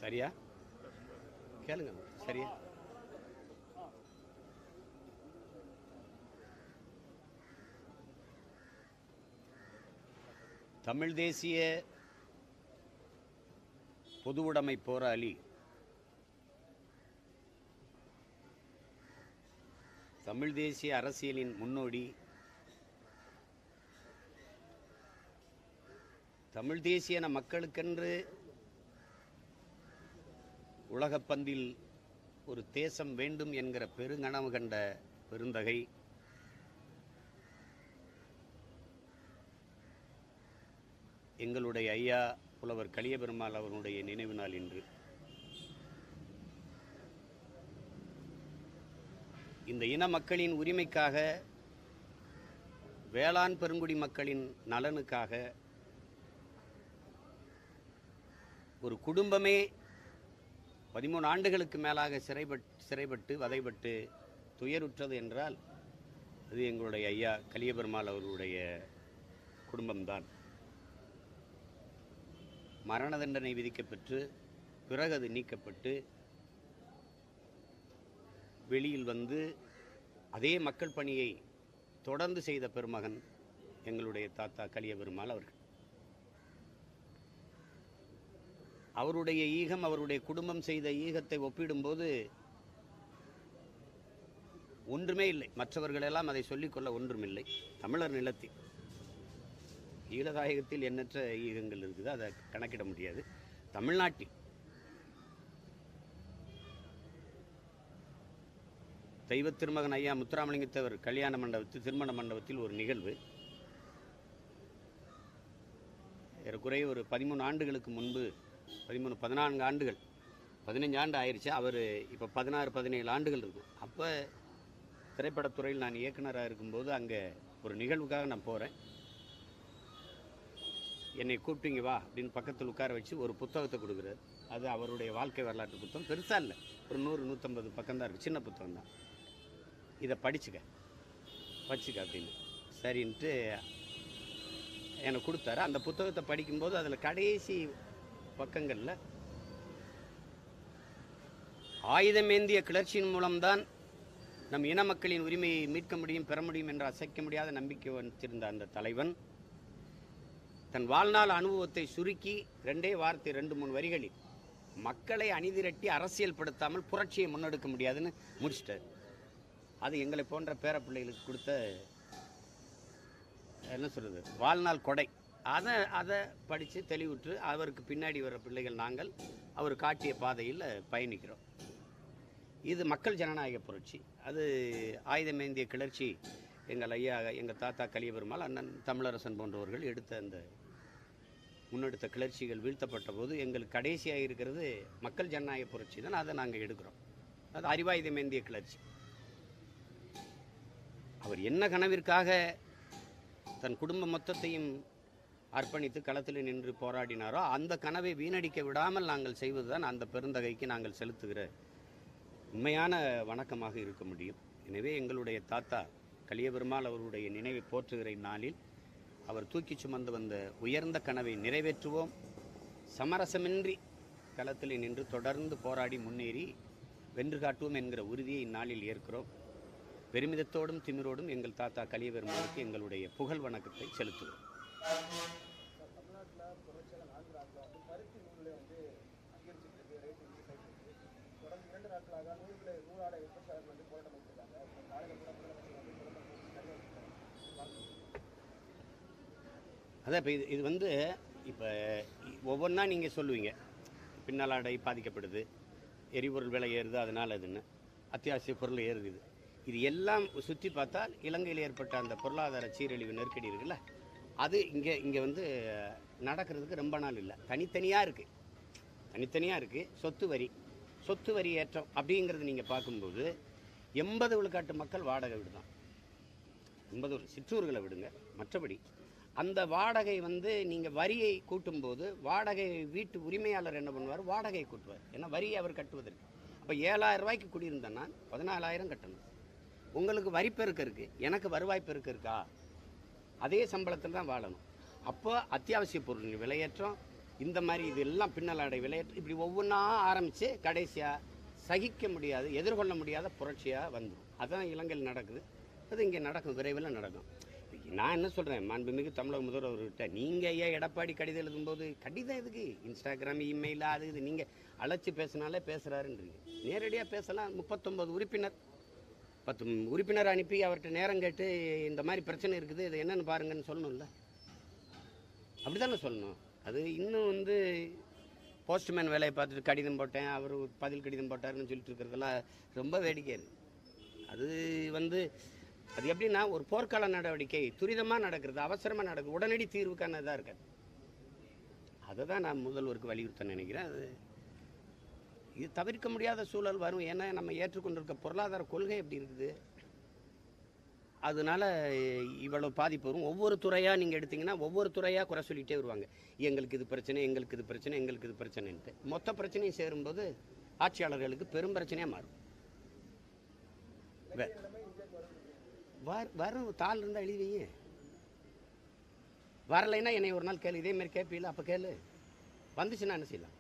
சரியா கேளுங்க சரியா தமிழ் தேசிய பொதுவுடைமை போராளி தமிழ் தேசிய அரசியலின் முன்னோடி தமிழ் தேசியன மக்களுக்கென்று உலகப்பந்தில் ஒரு தேசம் வேண்டும் என்கிற பெருங்கனவு கண்ட பெருந்தகை எங்களுடைய ஐயா புலவர் கலியபெருமாள் அவர்களுடைய நினைவு நாள் இன்று இந்த இன மக்களின் உரிமைக்காக வேளாண் பெருங்குடி மக்களின் நலனுக்காக ஒரு குடும்பமே பதிமூணு ஆண்டுகளுக்கு மேலாக சிறைப்பட் சிறைப்பட்டு வதைப்பட்டு துயருற்றது என்றால் அது எங்களுடைய ஐயா கலியபெருமாள் அவர்களுடைய குடும்பம்தான் மரண தண்டனை விதிக்கப்பெற்று பிறகு அது நீக்கப்பட்டு வெளியில் வந்து அதே மக்கள் பணியை தொடர்ந்து செய்த பெருமகன் எங்களுடைய தாத்தா கலியபெருமாள் அவர்கள் அவருடைய ஈகம் அவருடைய குடும்பம் செய்த ஈகத்தை ஒப்பிடும்போது ஒன்றுமே இல்லை மற்றவர்களெல்லாம் அதை சொல்லிக்கொள்ள ஒன்றுமில்லை தமிழர் நிலத்தில் ஈழதாயகத்தில் எண்ணற்ற ஈகங்கள் இருக்குது அதை கணக்கிட முடியாது தமிழ்நாட்டில் தெய்வ திருமகன் ஐயா முத்துராமலிங்கத்தவர் கல்யாண மண்டபத்தில் திருமண மண்டபத்தில் ஒரு நிகழ்வு ஏறக்குறைய ஒரு பதிமூணு ஆண்டுகளுக்கு முன்பு பதிமூணு பதினான்கு ஆண்டுகள் பதினஞ்சு ஆண்டு ஆயிடுச்சு அவர் இப்போ பதினாறு பதினேழு ஆண்டுகள் இருக்கும் அப்போ திரைப்படத்துறையில் நான் இயக்குனராக இருக்கும்போது அங்கே ஒரு நிகழ்வுக்காக நான் போகிறேன் என்னை கூப்பிட்டீங்க வா அப்படின்னு பக்கத்தில் உட்கார வச்சு ஒரு புத்தகத்தை கொடுக்குறாரு அது அவருடைய வாழ்க்கை வரலாற்று புத்தகம் பெருசாக இல்லை ஒரு நூறு நூற்றம்பது பக்கம் தான் இருக்குது சின்ன புத்தகம் தான் இதை படிச்சுக்க வச்சுக்க அப்படின்னு சரின்ட்டு எனக்கு கொடுத்தாரு அந்த புத்தகத்தை படிக்கும்போது அதில் கடைசி பக்கங்களில் ஆயுதமேந்திய கிளர்ச்சியின் மூலம்தான் நம் இன மக்களின் உரிமையை மீட்க முடியும் பெற முடியும் என்ற அசைக்க முடியாத நம்பிக்கை வைத்திருந்த அந்த தலைவன் தன் வாழ்நாள் அனுபவத்தை சுருக்கி ரெண்டே வார்த்தை ரெண்டு மூணு வரிகளில் மக்களை அணிதிரட்டி அரசியல்படுத்தாமல் புரட்சியை முன்னெடுக்க முடியாதுன்னு முடிச்சிட்டார் அது எங்களை போன்ற பேர பிள்ளைகளுக்கு கொடுத்த என்ன சொல்கிறது வாழ்நாள் கொடை அதை அதை படித்து தெளிவுற்று அவருக்கு பின்னாடி வர பிள்ளைகள் நாங்கள் அவர் காட்டிய பாதையில் பயணிக்கிறோம் இது மக்கள் ஜனநாயக புரட்சி அது ஆயுதமேந்திய கிளர்ச்சி எங்கள் ஐயா எங்கள் தாத்தா கலியபெருமாள் அண்ணன் தமிழரசன் போன்றவர்கள் எடுத்த அந்த முன்னெடுத்த கிளர்ச்சிகள் வீழ்த்தப்பட்ட போது எங்களுக்கு கடைசியாக இருக்கிறது மக்கள் ஜனநாயக புரட்சி தான் அதை நாங்கள் எடுக்கிறோம் அது அறிவாயுதமேந்திய கிளர்ச்சி அவர் என்ன கனவிற்காக தன் குடும்ப மொத்தத்தையும் அர்ப்பணித்து களத்தில் நின்று போராடினாரோ அந்த கனவை வீணடிக்க விடாமல் நாங்கள் செய்வதுதான் அந்த பெருந்தகைக்கு நாங்கள் செலுத்துகிற உண்மையான வணக்கமாக இருக்க முடியும் எனவே எங்களுடைய தாத்தா கலியபெருமாள் அவருடைய நினைவை போற்றுகிற இந்நாளில் அவர் தூக்கி சுமந்து வந்த உயர்ந்த கனவை நிறைவேற்றுவோம் சமரசமின்றி களத்தில் நின்று தொடர்ந்து போராடி முன்னேறி வென்று காட்டுவோம் என்கிற உறுதியை இந்நாளில் ஏற்கிறோம் பெருமிதத்தோடும் திமிரோடும் எங்கள் தாத்தா கலியபெருமாளுக்கு எங்களுடைய புகழ் வணக்கத்தை செலுத்துகிறோம் தமிழ்நாட்டில் தொடர்ச்சியாக நான்கு நாட்கள் வந்து பருத்தி நூலில் வந்து அதிகரிச்சுட்டு இருக்கு ரேட் இன்க்ரீஸ் ஆகிட்டு இருக்கு தொடர்ந்து இரண்டு நாட்களாக நூல் விலை நூலாடை விற்பனையாளர்கள் வந்து போராட்டம் பண்ணிருக்காங்க இப்போ காலையில் கூட முதலமைச்சர் வந்து குடும்பம் நிறைய அதான் இப்போ இது இது வந்து இப்போ ஒவ்வொன்றா நீங்கள் சொல்லுவீங்க பின்னலாடை பாதிக்கப்படுது எரிபொருள் விலை ஏறுது அதனால் அதுன்னு அத்தியாவசிய பொருள் ஏறுது இது இது எல்லாம் சுற்றி பார்த்தால் இலங்கையில் ஏற்பட்ட அந்த பொருளாதார சீரழிவு நெருக்கடி இருக்குல்ல அது இங்கே இங்கே வந்து நடக்கிறதுக்கு ரொம்ப நாள் இல்லை தனித்தனியாக இருக்குது தனித்தனியாக இருக்குது சொத்து வரி சொத்து வரி ஏற்றம் அப்படிங்கிறது நீங்கள் பார்க்கும்போது எண்பது விழுக்காட்டு மக்கள் வாடகை வீடு தான் எண்பது சிற்றூர்களை விடுங்க மற்றபடி அந்த வாடகை வந்து நீங்கள் வரியை கூட்டும்போது வாடகை வீட்டு உரிமையாளர் என்ன பண்ணுவார் வாடகை கூட்டுவார் ஏன்னா வரியை அவர் கட்டுவதற்கு அப்போ ஏழாயிரம் ரூபாய்க்கு குடியிருந்தேன்னா பதினாலாயிரம் கட்டணும் உங்களுக்கு வரி பெருக்க இருக்குது எனக்கு வருவாய் பெருக்க இருக்கா அதே சம்பளத்தில் தான் வாழணும் அப்போ அத்தியாவசிய பொருள் விலையேற்றம் இந்த மாதிரி இது எல்லாம் பின்னலாடை விளையாட்டு இப்படி ஒவ்வொன்றா ஆரம்பித்து கடைசியாக சகிக்க முடியாது எதிர்கொள்ள முடியாத புரட்சியாக வந்துடும் அதான் இலங்கையில் நடக்குது அது இங்கே நடக்கும் விரைவில் நடக்கும் நான் என்ன சொல்கிறேன் மாண்புமிகு தமிழக முதல்வர் அவர்கிட்ட நீங்கள் ஐயா எடப்பாடி கடிதம் எழுதும்போது கடிதம் எதுக்கு இன்ஸ்டாகிராம் இமெயில் அது இது நீங்கள் அழைச்சி பேசினாலே பேசுகிறாருன்றீங்க நேரடியாக பேசலாம் முப்பத்தொம்பது உறுப்பினர் பத்து உறுப்பினர் அனுப்பி அவர்கிட்ட நேரம் கேட்டு இந்த மாதிரி பிரச்சனை இருக்குது இது என்னென்னு பாருங்கன்னு சொல்லணும்ல அப்படி தானே சொல்லணும் அது இன்னும் வந்து போஸ்ட்மேன் வேலையை பார்த்துட்டு கடிதம் போட்டேன் அவர் பதில் கடிதம் போட்டாருன்னு சொல்லிட்டு இருக்கிறதெல்லாம் ரொம்ப வேடிக்கை இருக்கு அது வந்து அது எப்படின்னா ஒரு போர்க்கால நடவடிக்கை துரிதமாக நடக்கிறது அவசரமாக நடக்குது உடனடி தீர்வுக்கான இதாக இருக்காது அதை தான் நான் முதல்வருக்கு வலியுறுத்த நினைக்கிறேன் அது இது தவிர்க்க முடியாத சூழல் வரும் ஏன்னா நம்ம ஏற்றுக்கொண்டிருக்க பொருளாதார கொள்கை எப்படி இருக்குது அதனால இவ்வளவு பாதிப்பு வரும் ஒவ்வொரு துறையாக நீங்கள் எடுத்தீங்கன்னா ஒவ்வொரு துறையாக குறை சொல்லிகிட்டே வருவாங்க எங்களுக்கு இது பிரச்சனை எங்களுக்கு இது பிரச்சனை எங்களுக்கு இது பிரச்சனைன்ட்டு மொத்த பிரச்சனையும் சேரும்போது ஆட்சியாளர்களுக்கு பெரும் பிரச்சனையாக மாறும் வே- வர் வரும் தாள் இருந்தால் எழுதி வைங்க வரலைன்னா என்னை ஒரு நாள் கேளு இதே மாதிரி கேட்பீல அப்போ கேளு வந்துச்சுன்னா என்ன செய்யலாம்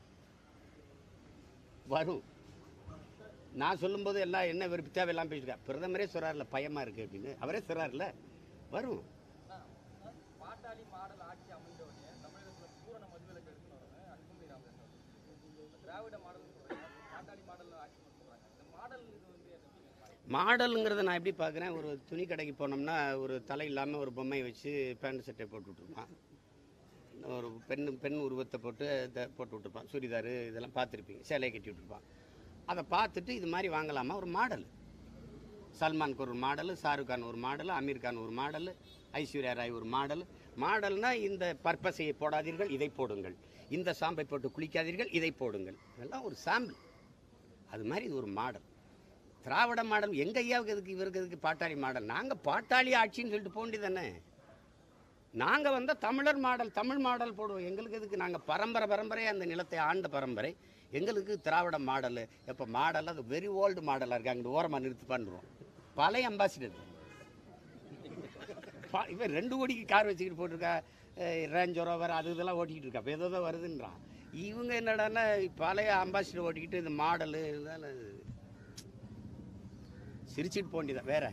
வரும் நான் சொல்லும்போது எல்லாம் என்ன விருப்பி தேவையெல்லாம் பேசிருக்கா பிரதமரே சொல்கிறார்ல பயமாக இருக்குது அப்படின்னு அவரே சொல்கிறார்ல வரும் பாட்டாளி மாடல் ஆட்சி அமைந்த உடனே தமிழகத்துல பூரண மதுவிலக்கு எடுத்துன்னு வரணும் அன்புமணி ராமதாஸ் அவர்கள். திராவிட மாடல் சொல்றாங்க பாட்டாளி மாடல் ஆட்சி சொல்றாங்க இந்த மாடல் இது வந்து என்ன மாடலுங்கிறத நான் எப்படி பார்க்குறேன் ஒரு துணி கடைக்கு போனோம்னா ஒரு தலை இல்லாமல் ஒரு பொம்மையை வச்சு பேண்ட் சட்டை போட்டு விட்ருப்பான் ஒரு பெண் பெண் உருவத்தை போட்டு இதை போட்டு விட்ருப்பான் சுடிதார் இதெல்லாம் பார்த்துருப்பீங்க சேலையை கட்டி விட்ருப்பான் அதை பார்த்துட்டு இது மாதிரி வாங்கலாமா ஒரு மாடல் சல்மானுக்கு ஒரு மாடலு ஷாருக் கான் ஒரு மாடல் அமீர் கான் ஒரு மாடல் ஐஸ்வர்யா ராய் ஒரு மாடல் மாடல்னா இந்த பர்பஸை போடாதீர்கள் இதை போடுங்கள் இந்த சாம்பை போட்டு குளிக்காதீர்கள் இதை போடுங்கள் இதெல்லாம் ஒரு சாம்பிள் அது மாதிரி இது ஒரு மாடல் திராவிட மாடல் எங்க ஐயாவுக்கு எதுக்கு இவருக்கு எதுக்கு பாட்டாளி மாடல் நாங்கள் பாட்டாளி ஆட்சின்னு சொல்லிட்டு போண்டி தானே நாங்கள் வந்தால் தமிழர் மாடல் தமிழ் மாடல் போடுவோம் எங்களுக்கு எதுக்கு நாங்கள் பரம்பரை பரம்பரையாக அந்த நிலத்தை ஆண்ட பரம்பரை எங்களுக்கு திராவிட மாடல் இப்போ மாடல் அது வெரி ஓல்டு மாடலாக இருக்குது அங்கிட்டு ஓரமாக நிறுத்தி பண்ணுறோம் பழைய அம்பாசிடர் பா- இவன் ரெண்டு கோடிக்கு கார் வச்சுக்கிட்டு போட்டிருக்கா ரேஞ்ச் ரோவர் அது இதெல்லாம் ஓட்டிக்கிட்டு இருக்கா இப்போ ஏதோ தான் வருதுன்றான் இவங்க என்னடான்னா பழைய அம்பாசிடர் ஓட்டிக்கிட்டு இந்த மாடலு இதெல்லாம் சிரிச்சிட்டு போண்டிதான் வேற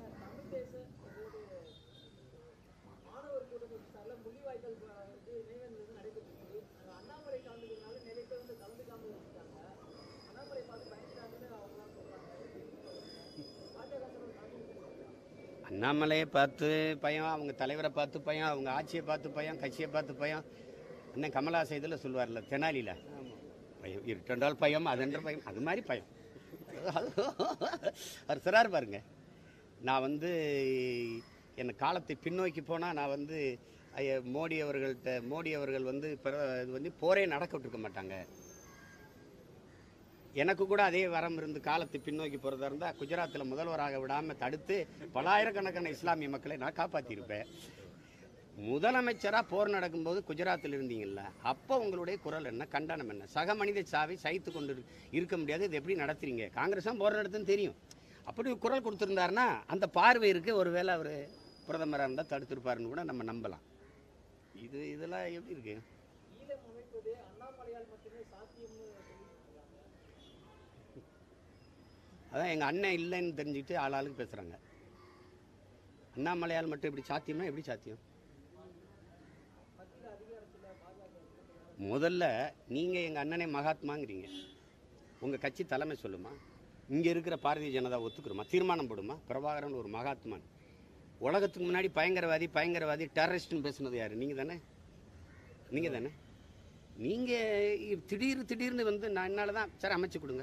மாணவர் கூட்டத்தில் சார்ல முள்ளிவாய்க்கால் வந்து நினைவேந்தல் நடைபெற்றது அண்ணாமலை கலந்துக்கிறதுனால நிறைய பேர் வந்து கலந்துக்காம இருக்காங்க அண்ணாமலை பார்த்து பயந்துட்டாங்கன்னு அவங்களாம் சொல்றாங்க பாஜக சார்பில் கலந்து அண்ணாமலையை பார்த்து பயம் அவங்க தலைவரை பார்த்து பயம் அவங்க ஆட்சியை பார்த்து பயம் கட்சியை பார்த்து பயம் அண்ணன் கமலாசை இதில் சொல்லுவார்ல தெனாலியில் பயம் இருட்டென்றால் பயம் அதென்ற பயம் அது மாதிரி பயம் அவர் சொல்கிறார் பாருங்க நான் வந்து என் காலத்தை பின்னோக்கி போனால் நான் வந்து ஐய, மோடி அவர்கள்ட்ட மோடி அவர்கள் வந்து பிற- இது வந்து போரே நடக்க விட்டுருக்க மாட்டாங்க எனக்கு கூட அதே வரம் இருந்து காலத்தை பின்னோக்கி போகிறதா இருந்தால் குஜராத்தில் முதல்வராக விடாமல் தடுத்து பலாயிரக்கணக்கான இஸ்லாமிய மக்களை நான் காப்பாற்றியிருப்பேன் முதலமைச்சராக போர் நடக்கும்போது குஜராத்தில் இருந்தீங்கல்ல அப்போ உங்களுடைய குரல் என்ன கண்டனம் என்ன சக மனித சாவை சகித்து கொண்டு இரு- இருக்க முடியாது இது எப்படி நடத்துறீங்க காங்கிரஸ் தான் போர் நடத்துன்னு தெரியும் அப்படி ஒரு குரல் கொடுத்துருந்தாருன்னா அந்த பார்வை இருக்கு ஒருவேளை அவர் பிரதமராக இருந்தால் தடுத்திருப்பாருன்னு கூட நம்ம நம்பலாம் இது இதெல்லாம் எப்படி இருக்கு ஈழம் அமைப்பது அண்ணாமலையால் மட்டுமே சாத்தியம்னு சொல்லிட்டு இருக்காங்க அதான் எங்கள் அண்ணன் இல்லைன்னு தெரிஞ்சுக்கிட்டு ஆளாளுக்கு பேசுகிறாங்க அண்ணாமலையால் மட்டும் எப்படி சாத்தியம்னா எப்படி சாத்தியம் மத்தியில் அதிகாரத்தில் பாஜக முதல்ல நீங்கள் எங்கள் அண்ணனை மகாத்மாங்கிறீங்க உங்கள் கட்சி தலைமை சொல்லுமா இங்கே இருக்கிற பாரதிய ஜனதா ஒத்துக்கிறோமா தீர்மானம் போடுமா பிரபாகரன் ஒரு மகாத்மான் உலகத்துக்கு முன்னாடி பயங்கரவாதி பயங்கரவாதி டெரரிஸ்ட்னு பேசுனது யார் நீங்கள் தானே நீங்கள் தானே நீங்கள் திடீர் திடீர்னு வந்து நான் என்னால் தான் சரி அமைச்சு கொடுங்க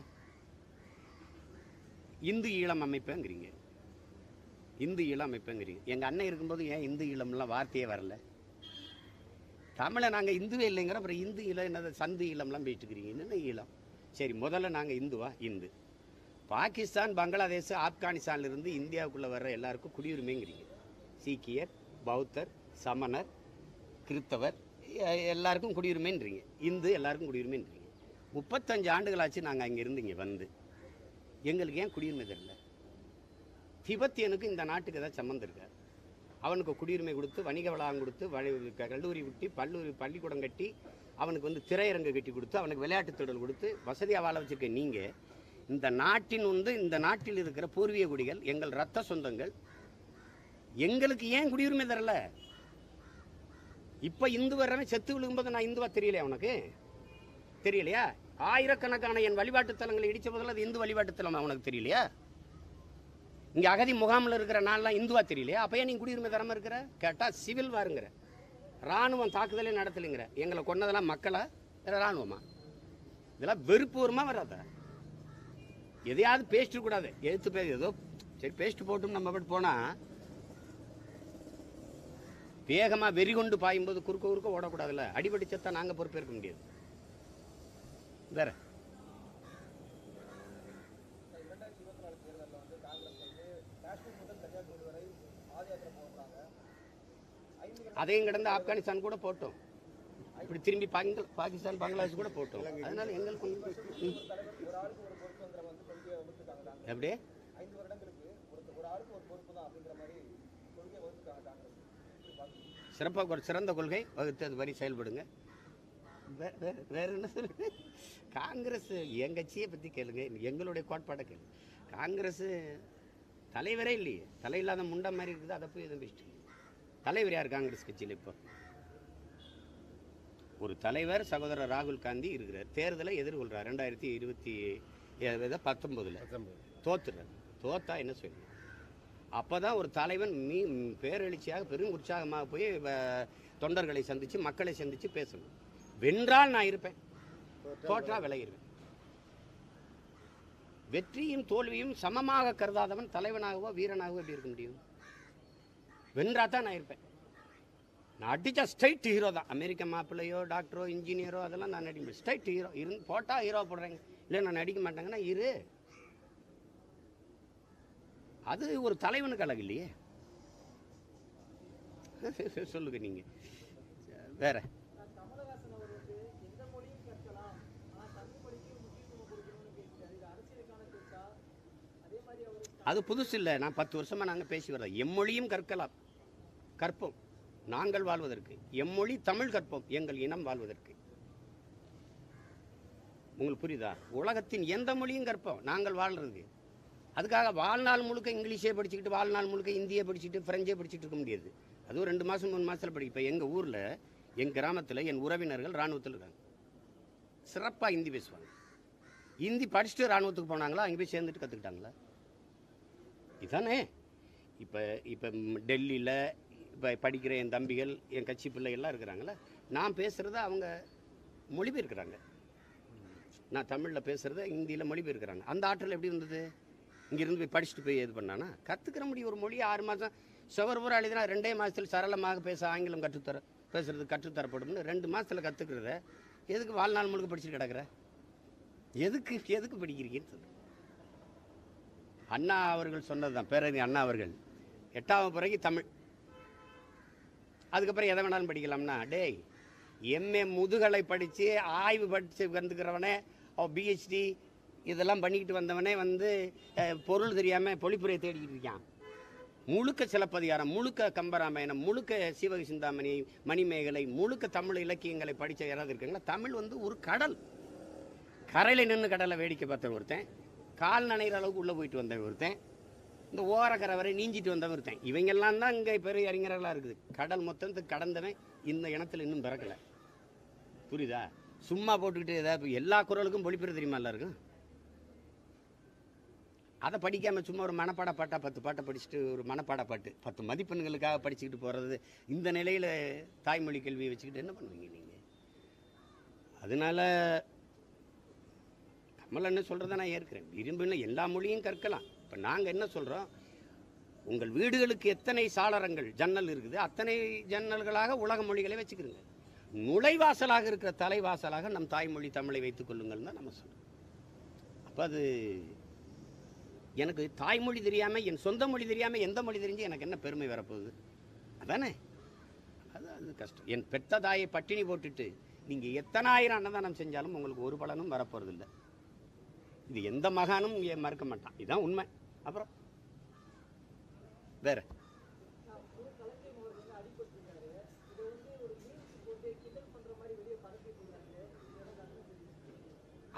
இந்து ஈழம் அமைப்பேங்கிறீங்க இந்து ஈழம் அமைப்பேங்கிறீங்க எங்கள் அண்ணன் இருக்கும்போது ஏன் இந்து ஈழம்லாம் வார்த்தையே வரல தமிழை நாங்கள் இந்துவே இல்லைங்கிற அப்புறம் இந்து ஈழம் என்னது சந்து ஈழம்லாம் போயிட்டு இருக்கிறீங்க என்னென்ன ஈழம் சரி முதல்ல நாங்கள் இந்துவா இந்து பாகிஸ்தான் பங்களாதேஷ் ஆப்கானிஸ்தான்ல இருந்து இந்தியாவுக்குள்ளே வர்ற எல்லாருக்கும் குடியுரிமைங்கிறீங்க சீக்கியர் பௌத்தர் சமணர் கிறித்தவர் எ- எல்லாருக்கும் குடியுரிமைன்றீங்க இந்து எல்லாருக்கும் குடியுரிமைன்றீங்க முப்பத்தஞ்சு ஆண்டுகளாச்சு நாங்கள் அங்கே இருந்து இங்கே வந்து எங்களுக்கு ஏன் குடியுரிமை தெரியல திபெத்தியனுக்கு இந்த நாட்டுக்கு ஏதாவது சம்மந்தம் இருக்கா அவனுக்கு குடியுரிமை கொடுத்து வணிக வளாகம் கொடுத்து வழி க- கல்லூரி விட்டு பல்லூரி பள்ளிக்கூடம் கட்டி அவனுக்கு வந்து திரையரங்கு கட்டி கொடுத்து அவனுக்கு விளையாட்டுத் திடல் கொடுத்து வசதியாக வாழ வச்சிருக்க நீங்கள் இந்த நாட்டின் வந்து இந்த நாட்டில் இருக்கிற பூர்வீக குடிகள் எங்கள் ரத்த சொந்தங்கள் எங்களுக்கு ஏன் குடியுரிமை தரல இப்போ இந்து வர்றவன் செத்து விழுகும்போது நான் இந்துவா தெரியலையா உனக்கு தெரியலையா ஆயிரக்கணக்கான என் வழிபாட்டுத் தலங்களை இடிச்ச போதில் அது இந்து வழிபாட்டுத் தலம் உனக்கு தெரியலையா இங்கே அகதி முகாமில் இருக்கிற நாள்லாம் இந்துவா தெரியலையா அப்போ ஏன் நீ குடியுரிமை தராம இருக்கிற கேட்டால் சிவில் வாருங்கிற ராணுவம் தாக்குதலே நடத்தலைங்கிற எங்களை கொன்னதெல்லாம் மக்களா இல்லை ராணுவமா இதெல்லாம் வெறுப்பு வருமா வராதா எதையாவது பேசிட்டு கூடாது எதிர்த்து பே ஏதோ சரி பேஸ்ட் போட்டும் நம்ம பட்டு போனால் வேகமாக வெறி கொண்டு பாயும்போது குறுக்க குறுக்க ஓடக்கூடாதுல்ல அடிபடி செத்தா நாங்கள் பொறுப்பேற்க முடியாது வேற இரண்டாயிரத்தி இருபத்தி நாலு தேர்தலில் வந்து காங்கிரஸ் வந்து காஷ்மீர் முதல் கன்னியாகுமரி வரை பாத யாத்திரை போகிறாங்க ஐந்து அதையும் கடந்து ஆப்கானிஸ்தான் கூட போட்டோம் இப்படி திரும்பி பாங்க பாகிஸ்தான் பங்களாதேஷ் கூட போட்டோம் அதனால எங்களுக்கு ஒண்ணும் ம். தலைவர் ஒரு ஆளுக்கு ஒரு பொறுப்புங்கிற வந்து கொள்கையை வகுத்துட்டாங்க காங்கிரஸ் எப்படி ஐந்து வருடங்களுக்கு ஒரு ஒரு ஆளுக்கு ஒரு பொறுப்பு தான் அப்படிங்கிற மாதிரி கொள்கையை வகுத்துட்டாங்க காங்கிரஸ் இப்படி பார்த்து சிறப்பாக ஒரு சிறந்த கொள்கை வகுத்து அது வரி செயல்படுங்க வே- வேற வேற என்ன சொல்லுங்க காங்கிரஸ் என் கட்சியை பற்றி கேளுங்க எங்களுடைய கோட்பாடை கேளு காங்கிரஸ் தலைவரே இல்லையே தலை இல்லாத முண்டை மாதிரி இருக்குது அதை போய் எதுவும் பேசிட்டு தலைவர் யார் காங்கிரஸ் கட்சியில் இப்போ ஒரு தலைவர் சகோதரர் ராகுல் காந்தி இருக்கிறார் தேர்தலை எதிர்கொள்கிறார் ரெண்டாயிரத்தி இருபத்தி பத்தொம்போதில் தோத்துறார் தோத்தா என்ன சொல்லுங்க அப்போ தான் ஒரு தலைவன் மீ பேரெழுச்சியாக பெரும் உற்சாகமாக போய் வ- தொண்டர்களை சந்தித்து மக்களை சந்தித்து பேசணும் வென்றால் நான் இருப்பேன் தோற்றா விளையிடுவேன் வெற்றியும் தோல்வியும் சமமாக கருதாதவன் தலைவனாகவோ வீரனாகவோ எப்படி இருக்க முடியும் வென்றா தான் நான் இருப்பேன் நான் அடித்தா ஸ்ட்ரைட் ஹீரோ தான் அமெரிக்க மாப்பிள்ளையோ டாக்டரோ இன்ஜினியரோ அதெல்லாம் நான் நடிக்க ஸ்ட்ரைட் ஹீரோ இருந்து போட்டால் ஹீரோ போடுறேங்க இல்லை நான் நடிக்க மாட்டேங்கன்னா இரு அது ஒரு தலைவனுக்கு அழகு இல்லையே சொல்லுங்க நீங்க வேற கமலஹாசன் அவர் வந்து எந்த மொழியும் கற்கலாம் ஆனால் தமிழ் மொழிக்கு முக்கியத்துவம் கொடுக்கணும்னு பேசிட்டாரு இது அரசியலுக்கான பேச்சா அதே மாதிரி அவர் அது புதுசு இல்லை நான் பத்து வருஷமா நாங்கள் பேசி வர்றோம் எம்மொழியும் கற்கலாம் கற்போம் நாங்கள் வாழ்வதற்கு எம்மொழி தமிழ் கற்போம் எங்கள் இனம் வாழ்வதற்கு உங்களுக்கு புரியுதா உலகத்தின் எந்த மொழியும் கற்போம் நாங்கள் வாழ்றதுக்கு அதுக்காக வாழ்நாள் முழுக்க இங்கிலீஷே படிச்சுக்கிட்டு வாழ்நாள் முழுக்க இந்தியை படிச்சுட்டு ஃப்ரெஞ்சே படிச்சுட்டு இருக்க முடியாது அதுவும் ரெண்டு மாதம் மூணு மாதத்தில் படி இப்போ எங்கள் ஊரில் என் கிராமத்தில் என் உறவினர்கள் இராணுவத்தில் இருக்காங்க சிறப்பாக ஹிந்தி பேசுவாங்க ஹிந்தி படிச்சுட்டு இராணுவத்துக்கு போனாங்களா அங்கே போய் சேர்ந்துட்டு கற்றுக்கிட்டாங்களா இதானே இப்போ இப்போ டெல்லியில் இப்போ படிக்கிற என் தம்பிகள் என் கட்சி பிள்ளைகள்லாம் இருக்கிறாங்களே நான் பேசுகிறத அவங்க மொழிபெயர்க்கிறாங்க நான் தமிழில் பேசுகிறத ஹிந்தியில் மொழிபெயர்க்கிறாங்க அந்த ஆற்றல் எப்படி இருந்தது இங்கேருந்து போய் படிச்சுட்டு போய் இது பண்ணானா கற்றுக்கிற முடியும் ஒரு மொழி ஆறு மாதம் சுவர் பூரா எழுதினா ரெண்டே மாதத்தில் சரளமாக பேச ஆங்கிலம் கற்றுத்தர பேசுறது கற்றுத்தரப்படும்னு ரெண்டு மாதத்தில் கற்றுக்கிறத எதுக்கு வாழ்நாள் முழுக்க படிச்சுட்டு கிடக்குற எதுக்கு எதுக்கு படிக்கிறீங்கன்னு சொல்லு அண்ணா அவர்கள் சொன்னது தான் பேரதி அண்ணா அவர்கள் எட்டாவது பிறகு தமிழ் அதுக்கப்புறம் எதை வேணாலும் படிக்கலாம்னா டேய் எம்ஏ முதுகலை படித்து ஆய்வு படித்து வந்துக்கிறவனே பிஹெச்டி இதெல்லாம் பண்ணிக்கிட்டு வந்தவனே வந்து அஹ், பொருள் தெரியாமல் பொழிப்புரையை தேடிக்கிட்டு இருக்கான் முழுக்க சிலப்பதிகாரம் முழுக்க கம்பராமாயணம் முழுக்க சீவக சிந்தாமணி மணிமேகலை முழுக்க தமிழ் இலக்கியங்களை படித்த யாராவது இருக்காங்களா தமிழ் வந்து ஒரு கடல் கரையில் நின்று கடலை வேடிக்கை பார்த்த ஒருத்தன் கால் நனைகிற அளவுக்கு உள்ளே போயிட்டு வந்தவன் ஒருத்தன் இந்த ஓரக்கரை வரை நீஞ்சிட்டு வந்தவன் ஒருத்தன் இவங்கெல்லாம் தான் இங்கே பெரிய அறிஞர்களாக இருக்குது கடல் மொத்தத்துக்கு கடந்தவன் இந்த இனத்தில் இன்னும் பிறக்கலை புரியுதா சும்மா போட்டுக்கிட்டு ஏதாவது எல்லா குரலுக்கும் பொழிப்புற தெரியுமா எல்லாருக்கும் அதை படிக்காமல் சும்மா ஒரு மனப்பாட பாட்டா பத்து பாட்டை படிச்சுட்டு ஒரு மனப்பாட பாட்டு பத்து மதிப்பெண்களுக்காக படிச்சுக்கிட்டு போகிறது இந்த நிலையில் தாய்மொழி கல்வியை வச்சுக்கிட்டு என்ன பண்ணுவீங்க நீங்கள் அதனால கமல் என்ன சொல்கிறத நான் ஏற்கிறேன் விரும்பின எல்லா மொழியும் கற்கலாம் இப்போ நாங்கள் என்ன சொல்கிறோம் உங்கள் வீடுகளுக்கு எத்தனை சாளரங்கள் ஜன்னல் இருக்குது அத்தனை ஜன்னல்களாக உலக மொழிகளை வச்சுக்கிறோங்க நுழைவாசலாக இருக்கிற தலைவாசலாக நம் தாய்மொழி தமிழை வைத்துக் கொள்ளுங்கள் தான் நம்ம சொல்கிறோம் அப்போ அது எனக்கு தாய்மொழி தெரியாமல் என் சொந்த மொழி தெரியாமல் எந்த மொழி தெரிஞ்சு எனக்கு என்ன பெருமை வரப்போகுது அதானே அது அது கஷ்டம் என் பெத்த தாயை பட்டினி போட்டுட்டு நீங்கள் எத்தனாயிரம் அன்னதானம் செஞ்சாலும் உங்களுக்கு ஒரு பலனும் வரப்போகிறதில்ல இது எந்த மகானும் இங்க மறுக்க மாட்டான் இதுதான் உண்மை அப்புறம் வேற திரு கலைஞர் அவர்கள் வந்து அடிபட்டிருக்காரு இதை வந்து ஒரு மீன்ஸ் போட்டு கிண்டல் பண்ற மாதிரி வெளியே பரப்பிட்டு இருக்காங்க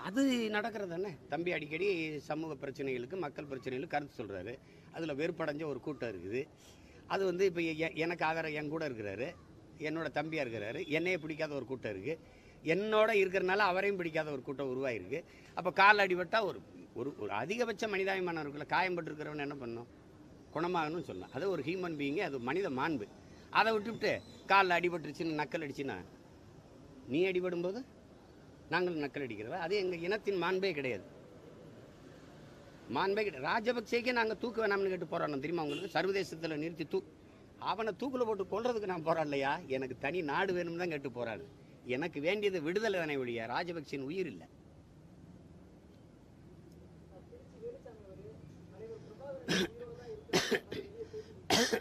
அது நடக்கிறது தானே தம்பி அடிக்கடி சமூக பிரச்சனைகளுக்கு மக்கள் பிரச்சனைகளுக்கு கருத்து சொல்கிறாரு அதில் வெறுப்படைஞ்ச ஒரு கூட்டம் இருக்குது அது வந்து இப்போ எனக்கு ஆதரவு என் கூட இருக்கிறாரு என்னோட தம்பியாக இருக்கிறாரு என்னையே பிடிக்காத ஒரு கூட்டம் இருக்குது என்னோட இருக்கிறனால அவரையும் பிடிக்காத ஒரு கூட்டம் உருவாயிருக்கு அப்போ கால் அடிபட்டால் ஒரு ஒரு ஒரு அதிகபட்ச மனிதாபிமானம் இருக்குல்ல காயம்பட்டிருக்கிறவன் என்ன பண்ணணும் குணமாகணும்னு சொல்லலாம் அது ஒரு ஹியூமன் பீயிங்கு அது மனித மாண்பு அதை விட்டுவிட்டு காலில் அடிபட்டுருச்சுன்னு நக்கல் அடிச்சுன்னா நீ அடிபடும்போது நாங்கள் நக்கல் அடிக்கிறதா அது எங்கள் இனத்தின் மாண்பே கிடையாது மாண்பே கிடையாது ராஜபக்சேக்கே நாங்கள் தூக்க வேணாம்னு கேட்டு போராடணும் தெரியுமா உங்களுக்கு சர்வதேசத்தில் நிறுத்தி தூ அவனை தூக்கில் போட்டு கொல்றதுக்கு நான் போராடலையா எனக்கு தனி நாடு வேணும்னு தான் கேட்டு போராடு எனக்கு வேண்டியது விடுதலை தானே ஒழிய ராஜபக்சேன் உயிர் இல்லை திருச்சி வேலுசாமி அவரு தலைவர் பிரபாகரன் ஹீரோ தான் இருக்காரு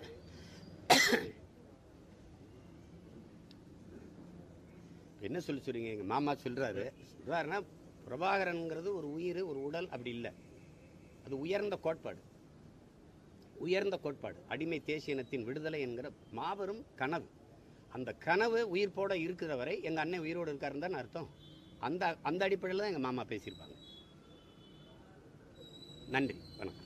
என்ன சொல்லி சொல்றீங்க எங்கள் மாமா சொல்கிறாரு சொல்கிறாருன்னா பிரபாகரனுங்கிறது ஒரு உயிர் ஒரு உடல் அப்படி இல்லை அது உயர்ந்த கோட்பாடு உயர்ந்த கோட்பாடு அடிமை தேசிய இனத்தின் விடுதலை என்கிற மாபெரும் கனவு அந்த கனவு உயிர்ப்போட இருக்கிற வரை எங்கள் அண்ணன் உயிரோடு இருக்காருன்னு தான் அர்த்தம் அந்த அந்த அடிப்படையில் தான் எங்கள் மாமா பேசியிருப்பாங்க நன்றி வணக்கம்